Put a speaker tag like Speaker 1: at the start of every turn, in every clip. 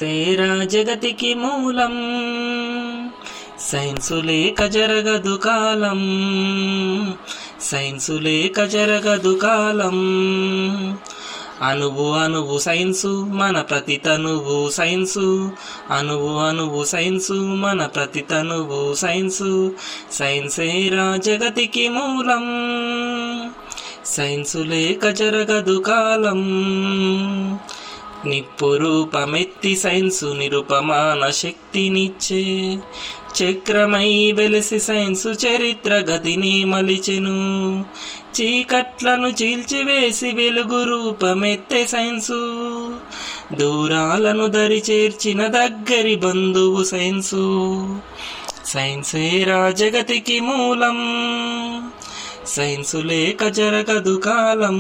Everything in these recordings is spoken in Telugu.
Speaker 1: సైన్సేరా జగతికి మూలం సైన్సు లేక జరగదు కాలం సైన్సు లేక జరగదు కాలం అణువు అణువు సైన్సు మన ప్రతి తనువు సైన్సు అణువు అణువు సైన్సు మన ప్రతి తనువు సైన్సు సైన్సేరా జగతికి మూలం సైన్సు లేక జరగదు కాలం నిప్పు రూపమెత్తి సైన్సు నిరుపమాన శక్తినిచ్చే చక్రమై వెలిసి సైన్సు చరిత్ర గతిని మలిచెను చీకట్లను చీల్చివేసి వెలుగు రూపమెత్తే సైన్సు దూరాలను దరి చేర్చిన దగ్గరి బంధువు సైన్సు సైన్సేరా జగతికి మూలం సైన్సు లేక జరగదు కాలం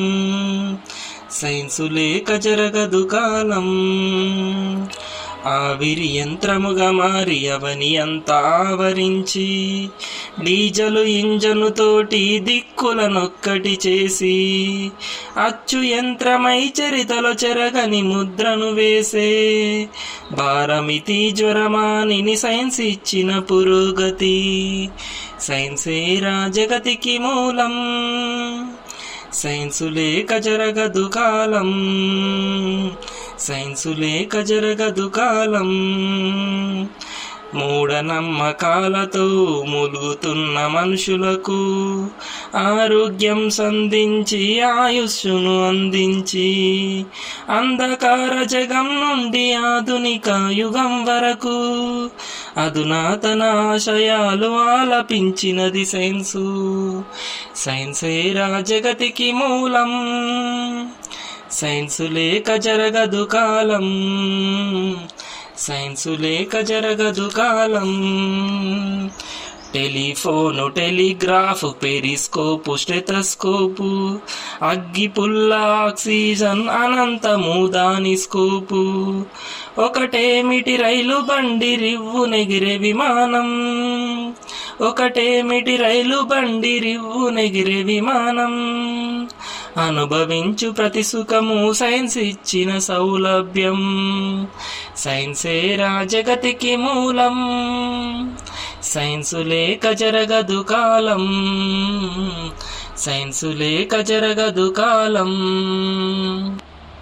Speaker 1: సైన్సు లేక జరగదు కాలం ఆవిరి యంత్రముగా మారి అవని అంతా ఆవరించి డీజలు ఇంజను తోటి దిక్కులనొక్కటి చేసి అచ్చు యంత్రమై చరితలో చెరగని ముద్రను వేసే భారమితి జ్వరమానిని సైన్స్ ఇచ్చిన పురోగతి సైన్సేరా జగతికి మూలం సైన్సు లేక జరగదు కాలం సైన్సు లేక జరగదు కాలం మూఢనమ్మకాలతో ములుగుతున్న మనుషులకు ఆరోగ్యం సంధించి ఆయుష్ను అందించి అంధకార జగం నుండి ఆధునిక యుగం వరకు అధునాతన ఆశయాలు ఆలపించినది సైన్సు సైన్సేరా జగతికి మూలం సైన్సు లేక జరగదు కాలం సైన్సు లేక జరగదు కాలం టెలిఫోను టెలిగ్రాఫ్ పెరిస్కోపు స్టెథస్కోపు అగ్గి పుల్ల ఆక్సిజన్ అనంతము దాని స్కోపు ఒకటేమిటి రైలు బండి రివ్వు నెగిరే విమానం ఒకటేమిటి రైలు బండి రివ్వు నెగిరే విమానం అనుభవించు ప్రతి సుఖము సైన్స్ ఇచ్చిన సౌలభ్యం సైన్సేరా జగతికి మూలం సైన్సు లేక జరగదు కాలం సైన్సు లేక జరగదు కాలం